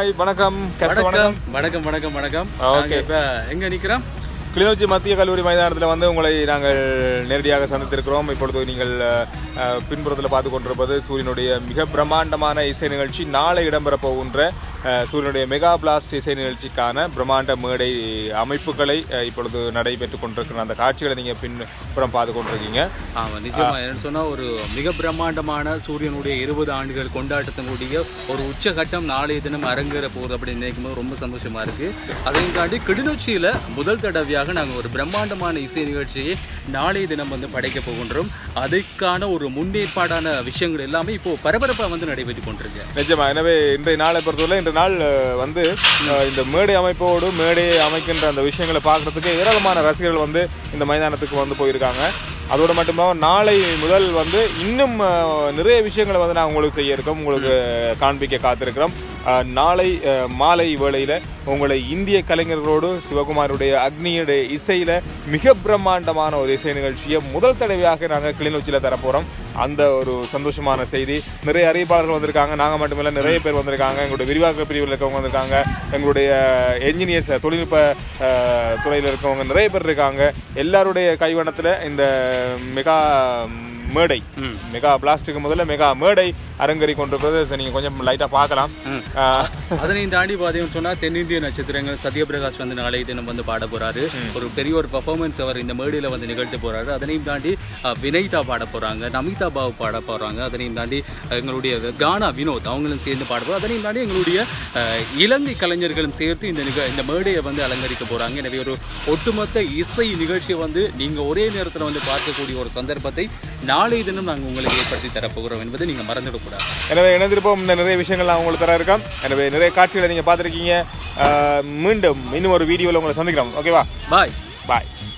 Hi வணக்கம் captain வணக்கம் வணக்கம் வணக்கம் வணக்கம் Okay. நாங்க இப்ப எங்க நிக்கிறோம் கிளிநொச்சி மத்திய கல்லூரி மைதானத்தில் வந்து உங்களை நாங்கள் நேரடியாக சந்தித்திருக்கிறோம் இப்பொழுது நீங்கள் பின்புறத்தில் பார்த்து கொண்டிருப்பது சூரியனுடைய மிக பிரம்மாண்டமான இசை நிகழ்ச்சி நாளை இடம்பெற போகின்ற அஹ், சூரியனுடைய மெகா பிளாஸ்ட் இசை நிகழ்ச்சிக்கான பிரம்மாண்ட மேடை அமைப்புகளை அஹ், இப்பொழுது நடைபெற்றுக் கொண்டிருக்கிற அந்த காட்சிகளை நீங்கள் பின்புறம் பார்த்து கொண்டிருக்கீங்க ஆமா நிஜமா என்னன்னு சொன்னா ஒரு மிக பிரம்மாண்டமான சூரியனுடைய இருபது ஆண்டுகள் கொண்டாட்டத்தினுடைய ஒரு உச்சகட்டம் நாளைய தினம் அரங்கேற போகுது அப்படின்னு நினைக்கும் போது ரொம்ப சந்தோஷமா இருக்கு அதையும் தாண்டி கிளிநொச்சியில முதல் தடவையாக நாங்க ஒரு பிரம்மாண்டமான இசை நிகழ்ச்சியை நாளைய தினம் வந்து படைக்க போகின்றோம் அதுக்கான ஒரு முன்னேற்பாடான விஷயங்கள் எல்லாமே இப்போ பரபரப்பா வந்து நடைபெற்று கொண்டிருக்கு நிஜமா எனவே இன்றைய நாளை பொறுத்தவரை இன்றைய நாள் அஹ், வந்து அஹ், இந்த மேடை அமைப்போடு மேடையை அமைக்கின்ற அந்த விஷயங்களை பார்க்கறதுக்கு ஏராளமான ரசிகர்கள் வந்து இந்த மைதானத்துக்கு வந்து போயிருக்காங்க அதோடு மட்டுமில்லாமல் நாளை முதல் வந்து இன்னும் அஹ், நிறைய விஷயங்களை வந்து நான் உங்களுக்கு செய்ய இருக்கோம் உங்களுக்கு காண்பிக்க காத்திருக்கிறோம் அஹ், நாளை அஹ், மாலை வேளையில் உங்களை இந்திய கலைஞர்களோடு சிவகுமாருடைய அக்னியுடைய இசையில மிக பிரம்மாண்டமான ஒரு இசை நிகழ்ச்சியை முதல் தடவையாக நாங்கள் கிளிநொச்சியில் தரப்போகிறோம் அந்த ஒரு சந்தோஷமான செய்தி நிறைய அறிவிப்பாளர்கள் வந்திருக்காங்க நாங்கள் மட்டுமில்ல நிறைய பேர் வந்திருக்காங்க எங்களுடைய விரிவாக்க பிரிவில் இருக்கவங்க வந்திருக்காங்க எங்களுடைய என்ஜினியர்ஸ் தொழில்நுட்ப அஹ், துறையில் இருக்கவங்க நிறைய பேர் இருக்காங்க எல்லாருடைய கைவண்ணத்தில் இந்த மெகா மேடை ம். மெகா பிளாஸ்டுக்கு முதல்ல மெகா மேடை அரங்கேறி கொண்டிருக்கிறது சரி, நீங்க கொஞ்சம் லைட்டா பார்க்கலாம் ம். அஹ், அதனையும் தாண்டி பார்த்தீங்கன்னு சொன்னா தென்னிந்திய நட்சத்திரங்கள் சத்யபிரகாஷ் வந்து நாளைய தினம் வந்து பாட போறாரு ஒரு பெரிய ஒரு பர்ஃபார்மன்ஸ் அவர் இந்த மேடையில வந்து நிகழ்த்த போறாரு அதனையும் தாண்டி அஹ், வினைதா பாட போறாங்க நமிதா பாபு பாட போறாங்க அதனையும் தாண்டி அஹ், எங்களுடைய கானா வினோத் அவங்களும் சேர்ந்து பாட போறாங்க அதனையும் தாண்டி எங்களுடைய அஹ், இலங்கை கலைஞர்களும் சேர்த்து இந்த நிக இந்த மேடையை வந்து அலங்கரிக்க போறாங்க எனவே ஒரு ஒட்டுமொத்த இசை நிகழ்ச்சியை வந்து நீங்க ஒரே நேரத்தில் வந்து பார்க்கக்கூடிய ஒரு சந்தர்ப்பத்தை நாளைய தினம் நாங்கள் உங்களுக்கு ஏற்படுத்தி தரப்போகிறோம் என்பதை நீங்க மறந்துடக்கூடாது எனவே இணைந்திருப்போம் இந்த நிறைய விஷயங்கள் நான் உங்களுக்கு தர இருக்கேன் எனவே நிறைய காட்சிகளை நீங்க பார்த்துருக்கீங்க மீண்டும் இன்னும் ஒரு வீடியோவில் உங்களை சந்திக்கிறோம் ஓகேவா பாய் பாய்